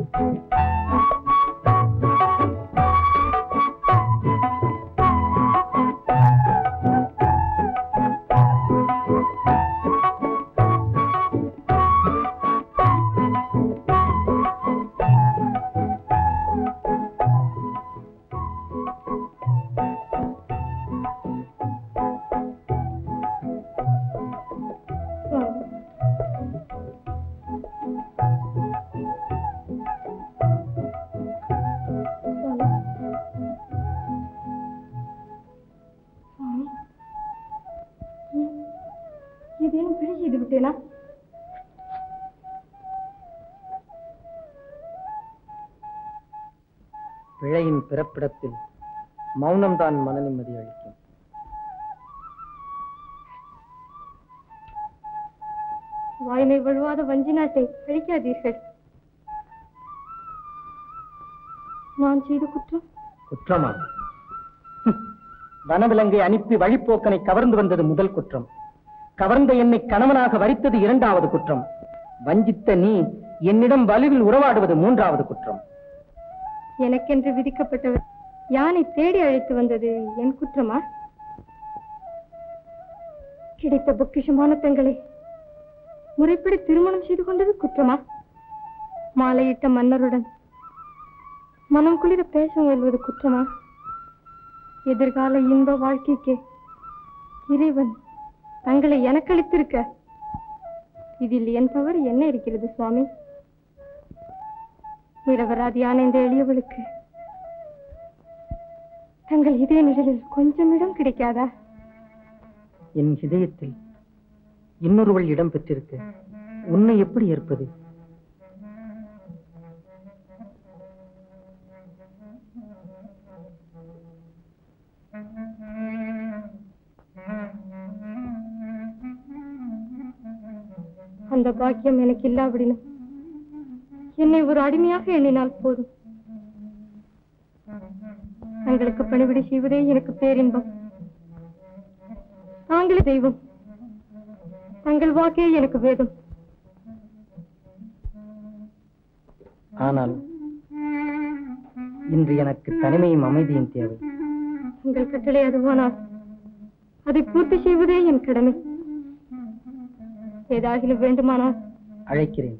சுவாமி ஏன் ஏதேனும் பிழை செய்து விட்டேனா பிழையின் பிறப்பிடத்தில் மௌனம்தான் மன நிம்மதி அளிக்கும் வாய்மை வழுவாத வஞ்சி நாட்டை அழிக்காதீர்கள் நான் செய்த குற்றம் குற்றமா ஹம். வனவிலங்கை அனுப்பி வழிப்போக்கனை கவர்ந்து வந்தது முதல் குற்றம் கவர்ந்த என்னை கணவனாக வரித்தது இரண்டாவது குற்றம் வஞ்சித்த நீ என்னிடம் வலுவில் உறவாடுவது மூன்றாவது குற்றம் எனக்கென்று விதிக்கப்பட்டவர் யானை தேடி அழைத்து வந்தது என் குற்றமா கிடைத்த பொக்கிஷமான தங்களை முறைப்படி திருமணம் செய்து கொண்டது குற்றமா மாலையிட்ட மன்னருடன் மனம் குளிர பேச முயல்வது குற்றமா எதிர்கால இன்ப வாழ்க்கைக்கு இறைவன் தங்களை எனக்களித்திருக்க இதில் என் தவறு என்ன இருக்கிறது சுவாமி நிரபராதியான இந்த எளியவளுக்கு தங்கள் இதய நிழலில் கொஞ்சம் இடம் கிடைக்காதா என் இதயத்தில் இன்னொருவள் இடம் பெற்றிருக்க உன்னை எப்படி ஏற்பது அந்த பாக்கியம் எனக்கு இல்லாவிடினும் என்னை ஒரு அடிமையாக எண்ணினால் போதும் தங்களுக்கு பணிவிடை செய்வதே எனக்கு பேரின்பம் தாங்களே தெய்வம் தங்கள் வாக்கே எனக்கு வேதம் ஆனால் இன்று எனக்கு தனிமையும் அமைதியும் தேவை உங்கள் கட்டளை அதுவானால் அதை பூர்த்தி செய்வதே என் கடமை ஏதாகிலும் வேண்டுமானால் அழைக்கிறேன்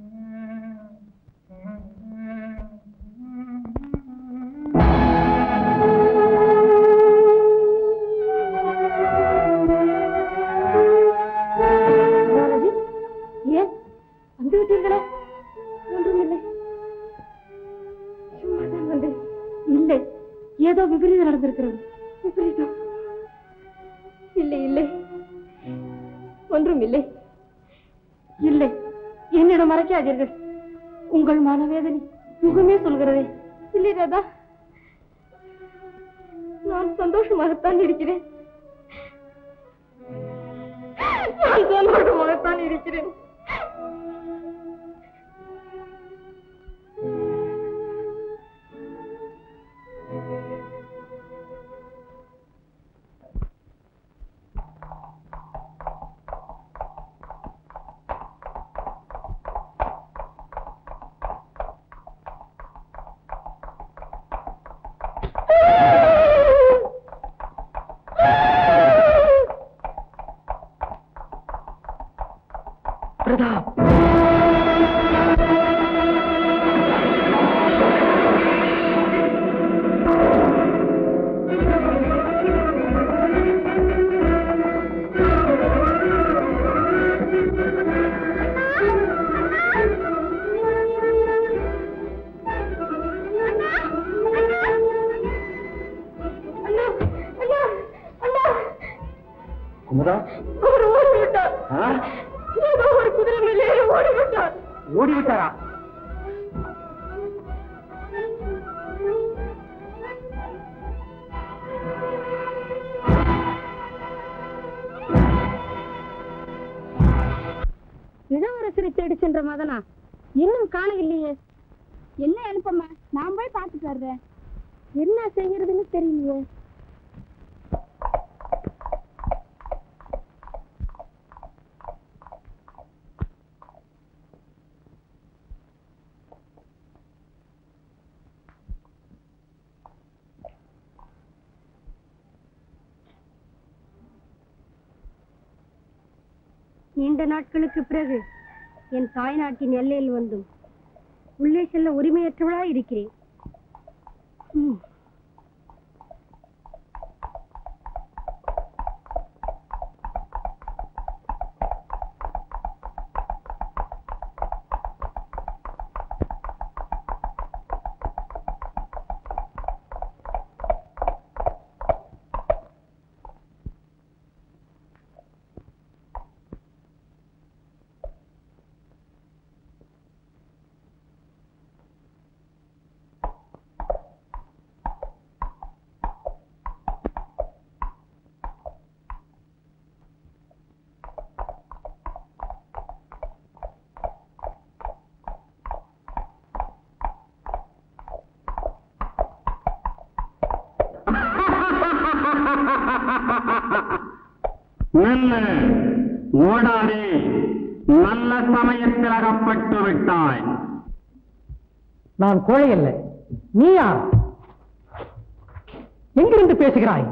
பாரதி, ஏன் வந்து விட்டீர்களே ஒன்றுமில்லை சும்மாதான் வந்தேன் இல்லை ஏதோ விபரீதம் நடந்திருக்கிறது விபரீதம் இல்லை இல்லை ஒன்றும் இல்லை இல்லை என்னிடம் மறைக்காதீர்கள் உங்கள் மனவேதனை முகமே சொல்கிறதே இல்லை ராதா நான் சந்தோஷமாகத்தான் இருக்கிறேன் நான் சந்தோஷமாகத்தான் இருக்கிறேன் பிரதாப் அண்ணா அண்ணா அண்ணா குமுதா அவர் ஓடிவிட்டார் ஆ? ஏதோ ஒரு குதிரை மேலே ஓடிவிட்டார் ஓடிவிட்டாரா இளவரசரை தேடி சென்ற மதனா இன்னும் காணவில்லையே என்ன அனுப்பமா நான் போய் பார்த்துட்டு வர்றேன் என்ன செய்யறதுன்னு தெரியலையே நீண்ட நாட்களுக்கு பிறகு என் தாய் நாட்டின் எல்லையில் வந்தும் உள்ளே செல்ல உரிமையற்றவளா இருக்கிறேன் ம். நில்லு ஓடாதே நல்ல சமயத்தில் அகப்பட்டு விட்டாய் நான் கோழை அல்ல நீ யார் எங்கிருந்து பேசுகிறாய்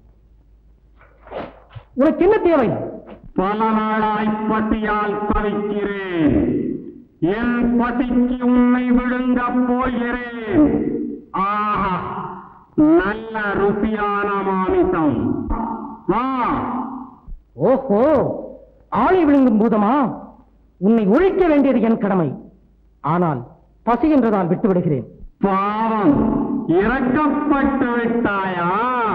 உனக்கு என்ன தேவை பல நாளாய் பசியால் தவிக்கிறேன் என் பசிக்கு உன்னை விழுங்கப் போகிறேன் ஆஹா நல்ல ருசியான மாமிசம் வா ஓஹோ ஆளை விழுங்கும் பூதமா உன்னை ஒழிக்க வேண்டியது என் கடமை ஆனால் பசி என்றதால் விட்டு விடுகிறேன் பாவம் இறக்கப்பட்டு விட்டாயா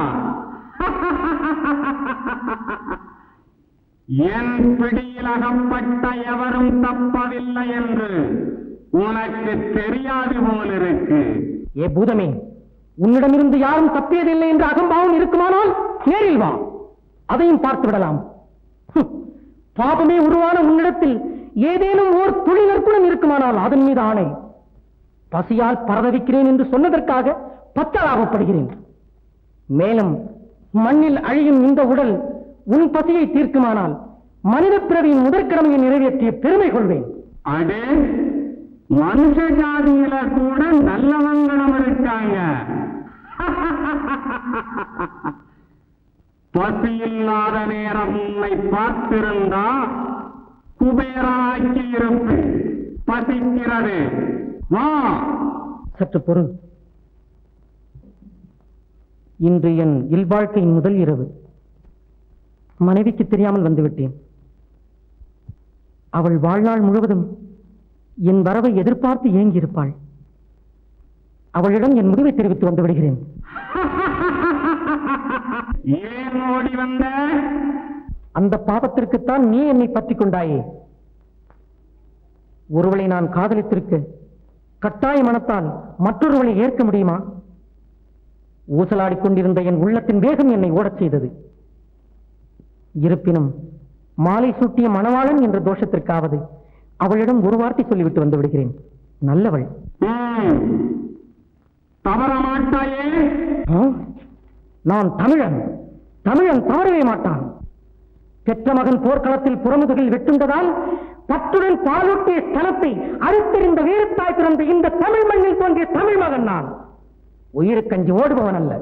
என் பிடியில் அகப்பட்ட எவரும் தப்பவில்லை என்று உனக்கு தெரியாது போலிருக்கு ஏ பூதமே உன்னிடமிருந்து யாரும் தப்பியதில்லை என்ற அகம்பாவம் இருக்குமானால் நேரில் வா அதையும் பார்த்து விடலாம் ஹம், பாபமே உருவான உன்னிடத்தில் ஏதேனும் ஓர் துளி நற்குணம் இருக்குமானால் அதன் மீது ஆணை பசியால் பரதவிக்கிறேன் என்று சொன்னதற்காக பத்தலாகப்படுகிறேன் மேலும் மண்ணில் அழியும் இந்த உடல் உன் பசியை தீர்க்குமானால் மனித பிறவியின் முதற்கடமையை நிறைவேற்றிய பெருமை கொள்வேன் அடே மனுஷ ஜாதியில கூட நல்லவங்களும் இருக்காங்க பசி இல்லாத நேரம் உன்னை பார்த்திருந்தா குபேராக்கி இருப்பேன் பசிக்கிறது வா சற்று பொருள் இன்று என் இல்வாழ்க்கையின் முதல் இரவு மனைவிக்கு தெரியாமல் வந்துவிட்டேன் அவள் வாழ்நாள் முழுவதும் என் வரவை எதிர்பார்த்து ஏங்கியிருப்பாள் அவளிடம் என் முடிவை தெரிவித்து வந்து விடுகிறேன் ஏன் ஓடி வந்த அந்த பாவத்திற்குத்தான் நீ என்னை பற்றிக் கொண்டாயே ஒருவளை நான் காதலித்திருக்க கட்டாய மனத்தால் மற்றொருவளை ஏற்க முடியுமா ஊசலாடிக் கொண்டிருந்த என் உள்ளத்தின் வேகம் என்னை ஓடச் செய்தது இருப்பினும் மாலை சூட்டிய மணவாளன் என்ற தோஷத்திற்காவது அவளிடம் ஒரு வார்த்தை சொல்லிவிட்டு வந்து விடுகிறேன் நல்லவள் ம். தவற மாட்டாயே ஆ? நான் தமிழன் தமிழன் தவறவே மாட்டான் பெற்ற மகன் போர்க்களத்தில் புறமுதுகில் வெட்டுண்டதால் பற்றுடன் பாலூட்டிய ஸ்தலத்தை அறுத்தெறிந்த வீரத்தாய் பிறந்த இந்த தமிழ் மண்ணில் தோன்றிய தமிழ் மகன் நான் உயிருக்கஞ்சி ஓடுபவன் அல்ல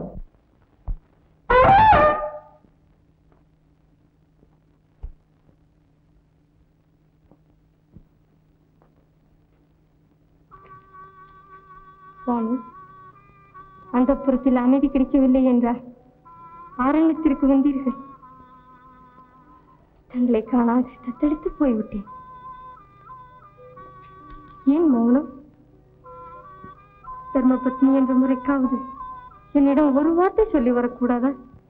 சுவாமி அந்த புறத்தில் அமைதி கிடைக்கவில்லை என்றார் ஆரண்யத்திற்கு வந்தீர்கள் தங்களை காணாது தத்தெடுத்து போய்விட்டேன் ஏன் மௌனம் தர்மபத்னி என்ற முறைக்காவது என்னிடம் ஒரு வார்த்தை சொல்லி வரக்கூடாதா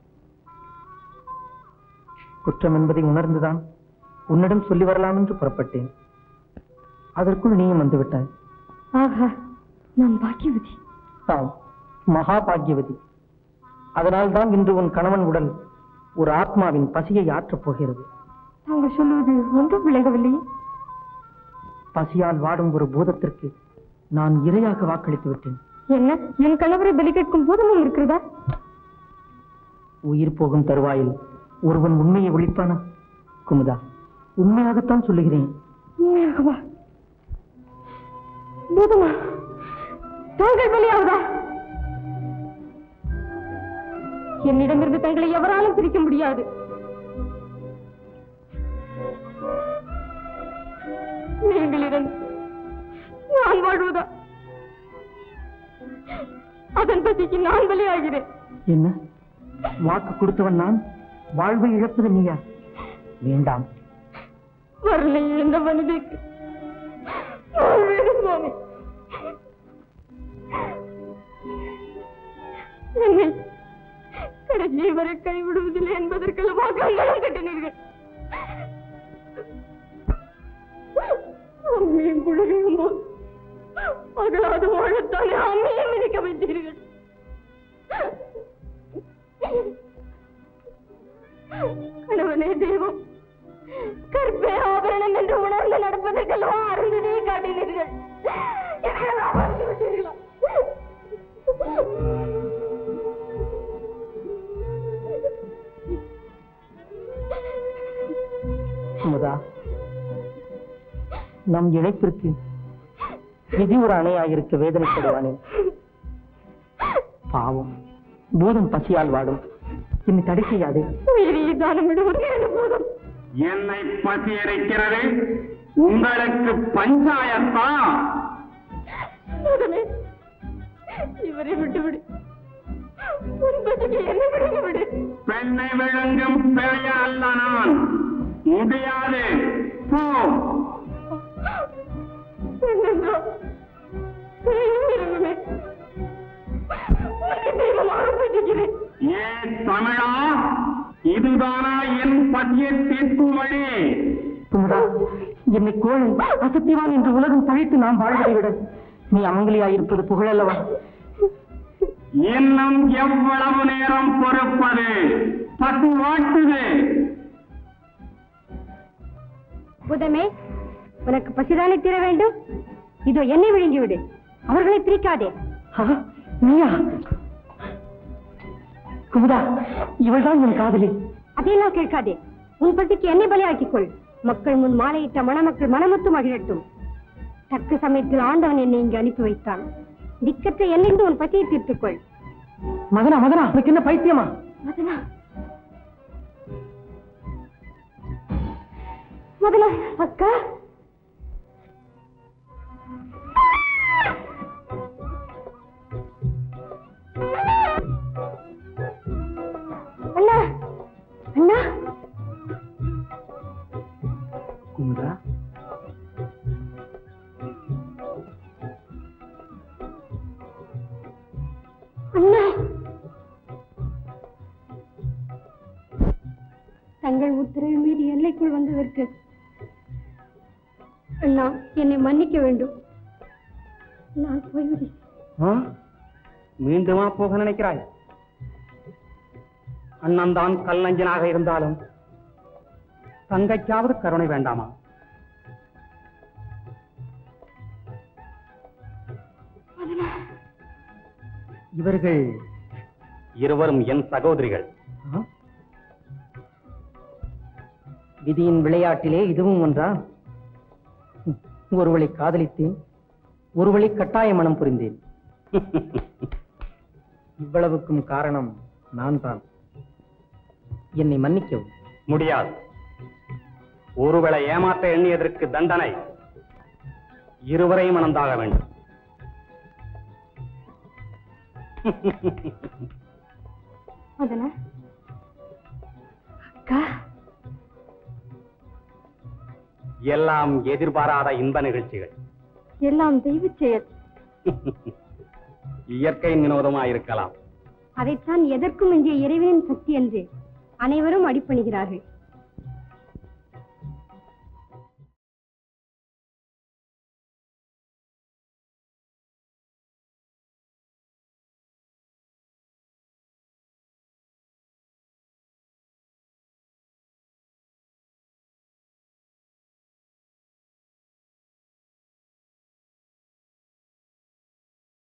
குற்றம் என்பதை உணர்ந்துதான் உன்னிடம் சொல்லி வரலாம் என்று புறப்பட்டேன் அதற்குள் நீயும் வந்து விட்டாய் ஆஹா நான் பாக்கியவதி ஆம் மகா பாக்யவதி அதனால் தான் இன்று உன் கணவன் உடல் ஒரு ஆத்மாவின் பசியை ஆற்றப் போகிறது தாங்கள் சொல்லுவது ஒன்றும் விளங்கவில்லையே பசியால் வாடும் ஒரு பூதத்திற்கு நான் இரையாக வாக்களித்து விட்டேன் என்ன என் கணவரை பலி கேட்கும் பூதமும் இருக்கிறதா உயிர் போகும் தருவாயில் ஒருவன் உண்மையை ஒழிப்பானா குமுதா உண்மையாகத்தான் சொல்லுகிறேன் உண்மையாகவா பூதமா தாங்கள் பலியாவதா என்னிடமிருந்து தங்களை எவராலும் பிரிக்க முடியாது நான் வாழ்வதா அதன் பசிக்கு நான் பலியாகிறேன் என்ன வாக்கு கொடுத்தவன் நான் வாழ்வை இழப்பது நீயா வேண்டாம் வரலை இந்த மனிதனுக்கு வாழ்வேறு சுவாமி என்னை கடைசி வரை கைவிடுவதில்லை என்பதற்கெல்லாம் கங்கணம் கட்டினீர்கள் அம்மையும் குளிரையும் போது அகலாது வாழத்தானே அம்மையும் மிதிக்க வைத்தீர்கள் கணவனே தெய்வம் கற்பே ஆபரணம் என்று உணர்ந்து நடப்பதற்கெல்லாம் அருந்ததியை காட்டினீர்கள் இதெல்லாம் மறந்து விட்டீர்களா? முதா நம் இழைப்பிற்கு விதி ஒரு அணையாயிருக்க வேதனைப்படுவானேன் பாவம் பூதம் பசியால் வாடும் என்னை தடை செய்யாதே உயிரை தானம் விடுவது போதும் என்னை பசி இருக்கிறது உங்களுக்கு பஞ்சாயத்தா மகனே, இவரை விட்டுவிடு உன் பசிக்கு என்ன விடுங்க விடு பெண்ணை விழுங்கும் பிழைய அல்ல நான் முடியாது போ என்னென்றோ தெய்வமே உனக்கு தெய்வமாக பூஜிக்கிறேன் ஏ தமிழா இதுதானா என் பசியை தீர்க்கும் வழி குமுதா என்னை கோழை அசத்திவான் என்று உலகம் பழித்து நாம் வாழ்வதை விட நீ அமங்கலியாயிருப்பது புகழல்லவா இன்னும் எவ்வளவு நேரம் பொறுப்பது பசு வாட்டுது புதமே உனக்கு பசிதானே தீர வேண்டும் இதோ என்னை விழுங்கி விடு அவர்களை பிரிக்காதே ஆ, நீயா குமுதா இவள்தான் என் காதலி அதையெல்லாம் கேட்காதே உன் பசிக்கு என்னை பலியாக்கிக் கொள் மக்கள் முன் மாலையிட்ட மணமக்கள் மனமுத்து மகிழட்டும் தக்க சமயத்தில் ஆண்டவன் என்னை இங்கு அனுப்பி வைத்தான் திக்கற்ற என்னென்று உன் பசியை தீர்த்துக் கொள் மதனா மதனா உனக்கு என்ன பைத்தியமா மதனா மதனா அக்கா அண்ணா அண்ணா குமுதா அண்ணா தங்கள் உத்தரவு மீறி எல்லைக்குள் வந்ததற்கு அண்ணா என்னை மன்னிக்க வேண்டும் நான் போய்விடு ஆ? மீண்டுமா போக நினைக்கிறாய் அண்ணன் தான் கல்லஞ்சனாக இருந்தாலும் தங்கைக்காவது கருணை வேண்டாமா இவர்கள் இருவரும் என் சகோதரிகள் ஆ? விதியின் விளையாட்டிலே இதுவும் ஒன்றா ம், ஒருவளை காதலித்தேன் ஒருவளை கட்டாய மனம் புரிந்தேன் இவ்வளவுக்கும் காரணம் நான் தான் என்னை மன்னிக்கவும் முடியாது ஒருவேளை ஏமாற்ற எண்ணியதற்கு தண்டனை இருவரையும் மணந்தாக வேண்டும் அதனா அக்கா எல்லாம் எதிர்பாராத இன்ப நிகழ்ச்சிகள் எல்லாம் தெய்வ செயல் இயற்கையின் வினோதமாயிருக்கலாம் அதைத்தான் எதற்கும் இந்திய இறைவனின் சக்தி என்று அனைவரும் அடிப்பணிகிறார்கள்